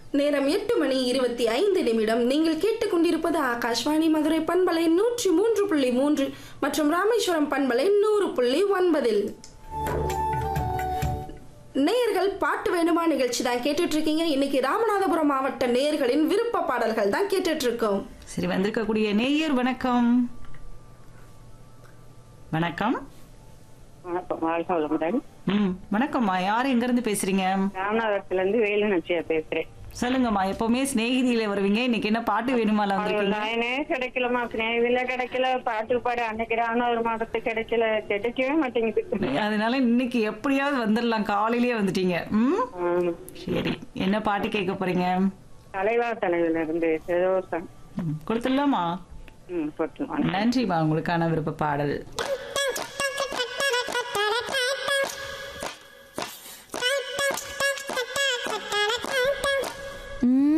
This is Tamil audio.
நேரம் எட்டு மணி இருபத்தி ஐந்து நிமிடம் நீங்கள் கேட்டுக்கொண்டிருப்பது ஆகாஷ்வாணி மதுரை பண்பலை நூற்றி மூன்று புள்ளி மூன்று மற்றும் ராமேஸ்வரம் பண்பலை நூறு புள்ளி ஒன்பதில் நேயர்கள் பாட்டு வேணுமா நிகழ்ச்சி தான் கேட்டுட்டு இருக்கீங்க இன்னைக்கு ராமநாதபுரம் மாவட்ட நேயர்களின் விருப்ப பாடல்கள் தான் கேட்டுட்டு இருக்கோம் சரி வந்திருக்கக்கூடிய நேயர் வணக்கம் வணக்கம் வணக்கம் வாழ்க வளமுடன் ம் வணக்கம்மா யார் எங்க இருந்து பேசுறீங்க ராமநாதத்துல இருந்து வேலு நச்சியா பேசுறேன் சொல்லுங்கம்மா எப்பவுமே சிநேகிதியில வருவீங்க இன்னைக்கு என்ன பாட்டு வேணுமால வந்திருக்கீங்க லைனே கிடைக்கலமா ஸ்நேகிதில கிடைக்கல பாட்டு பாடு அன்னைக்கு ராமநாதர் மாதத்துக்கு கிடைக்கல கிடைக்கவே மாட்டேங்குது அதனால இன்னைக்கு எப்படியாவது வந்துடலாம் காலையிலேயே வந்துட்டீங்க ம் ஆமா. சரி என்ன பாட்டு கேட்க போறீங்க தலைவா தலைவில இருந்து ஏதோ ஒரு song. ம், கொடுத்துடலாமா ம் போட்டுருவாங்க நன்றிம்மா உங்களுக்கான விருப்ப பாடல் ம்